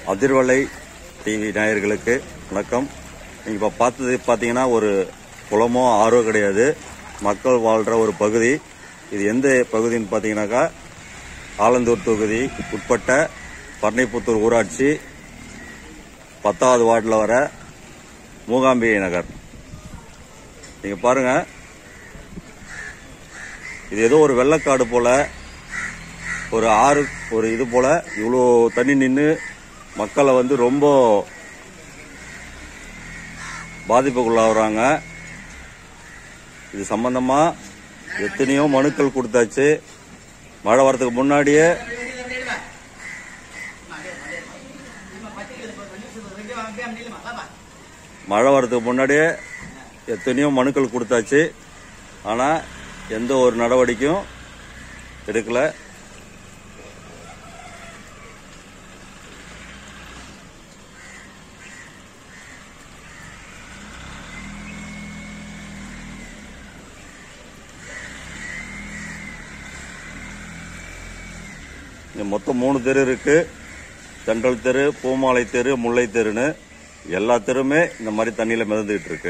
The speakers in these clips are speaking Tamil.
அதிர்வலை டிவி நேயர்களுக்கு வணக்கம் நீங்க இப்போ பார்த்தது பார்த்தீங்கன்னா ஒரு குளமோ ஆறோ கிடையாது மக்கள் வாழ்கிற ஒரு பகுதி இது எந்த பகுதின்னு பார்த்தீங்கன்னாக்கா ஆலந்தூர் தொகுதி உட்பட்ட பர்ணைப்புத்தூர் ஊராட்சி பத்தாவது வார்டில் வர மூகாம்பிகை நகர் நீங்கள் பாருங்க இது ஏதோ ஒரு வெள்ளக்காடு போல ஒரு ஆறு ஒரு இது போல இவ்வளோ தண்ணி நின்று மக்களை வந்து ரொம்ப பாதிப்புக்குள்ளாகிறாங்க இது சம்பந்தமா எத்தனையோ மனுக்கள் கொடுத்தாச்சு மழை வரதுக்கு முன்னாடியே மழை வரதுக்கு முன்னாடியே எத்தனையோ மனுக்கள் கொடுத்தாச்சு ஆனால் எந்த ஒரு நடவடிக்கையும் எடுக்கல இங்க மொத்தம் மூணு தெரு இருக்கு சென்ட்ரல் தெரு பூமாலை தெரு முல்லை தெருன்னு எல்லா தெருமே இந்த மாதிரி தண்ணியில மிதந்துகிட்டு இருக்கு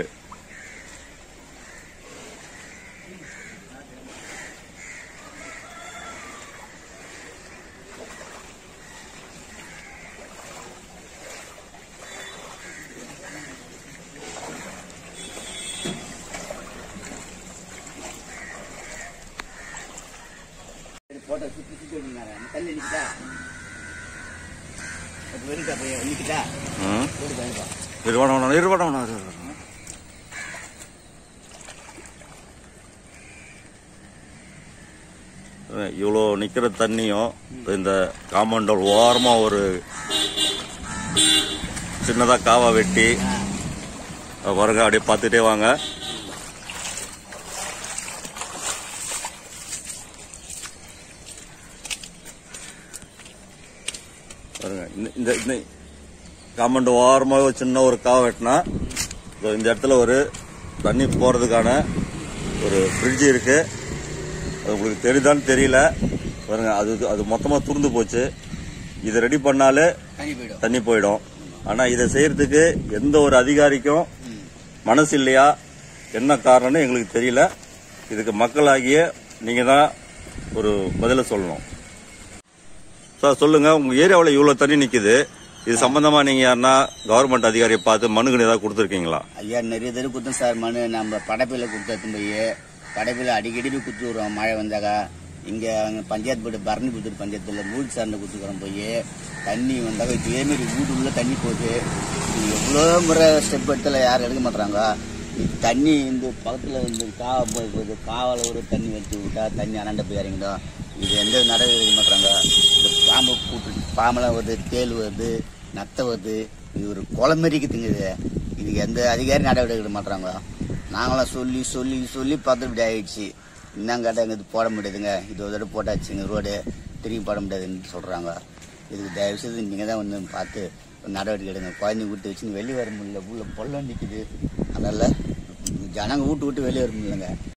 போட்டோ சுத்தி சுத்தி விடுங்க தள்ளி நிக்கிட்டா அது வெறுக்கா போய் நிக்கிட்டா ம். போட்டு பயன்பா இருபடம் இருபடம் இருபடம் இவ்வளோ நிக்கிற தண்ணியும் இந்த காம்பவுண்டர் ஓரமா ஒரு சின்னதா காவா வெட்டி அது பாருங்க அப்படியே பார்த்துட்டே வாங்க பாருங்க இந்த- இந்த இந்த காம்பவுண்ட் ஓரமாக ஒரு சின்ன ஒரு காவை வெட்டினா இதோ இந்த இடத்துல ஒரு தண்ணி போறதுக்கான ஒரு ஃப்ரிட்ஜ் இருக்கு அது உங்களுக்கு தெரியுதான்னு தெரியல பாருங்க அது அது மொத்தமா துருந்து போச்சு இதை ரெடி பண்ணாலே தண்ணி போயிடும் தண்ணி போயிடும் ஆனா இதை செய்யறதுக்கு எந்த ஒரு அதிகாரிக்கும் மனசு இல்லையா என்ன காரணம்னு எங்களுக்கு தெரியல இதுக்கு மக்களாகிய நீங்க தான் ஒரு பதில சொல்லணும் சார் சொல்லுங்க உங்க ஏரியாவில் இவ்வளவு தண்ணி நிக்குது இது சம்பந்தமா நீங்க யாருன்னா கவர்மெண்ட் அதிகாரியை பார்த்து மனுக்குன்னு ஏதாவது கொடுத்துருக்கீங்களா ஐயா நிறைய தடவை குத்தம் சார் மனு நம்ம படைப்பில் கொடுத்து போய் படைப்பில் அடிக்கடி போய் குத்து விடுறோம் மழை வந்தாக்கா இங்கே அங்கே பஞ்சாயத்து போட்டு பரணி புத்தூர் பஞ்சாயத்தில் மூல் சார்ந்த குத்துக்கிறோம் போய் தண்ணி வந்தாக்கா இதே மாதிரி வீடு உள்ள தண்ணி போகுது இது எவ்வளோ முறை ஸ்டெப் எடுத்துல யாரும் எடுக்க மாட்டாங்க இது தண்ணி இந்த பக்கத்தில் இந்த காவா போய் போகுது காவால ஒரு தண்ணி வச்சு விட்டா தண்ணி அனண்ட போய் இறங்கிடும் இது எந்த நடவடிக்கை எடுக்க மாட்டாங்க இந்த பாம்பு கூட்டு பாம்பெல்லாம் வருது தேள் வருது நத்தை வருது இது ஒரு குளம் மாதிரி இருக்குதுங்க இது எந்த அதிகாரி நடவடிக்கை எடுக்க மாட்டாங்க நாங்களாம் சொல்லி சொல்லி சொல்லி பார்த்து இப்படி ஆயிடுச்சு இன்னும் கேட்டால் இது போட முடியாதுங்க இது ஒரு தடவை போட்டாச்சுங்க ரோடு திரும்பி போட முடியாதுன்னு சொல்கிறாங்க இதுக்கு தயவு செய்து நீங்கள் தான் வந்து பார்த்து ஒரு நடவடிக்கை எடுங்க குழந்தைங்க விட்டு வச்சுன்னு வெளியே வர முடியல உள்ள பொல்லம் நிற்குது அதனால் ஜனங்க வீட்டு விட்டு வெளியே வர முடியலங்க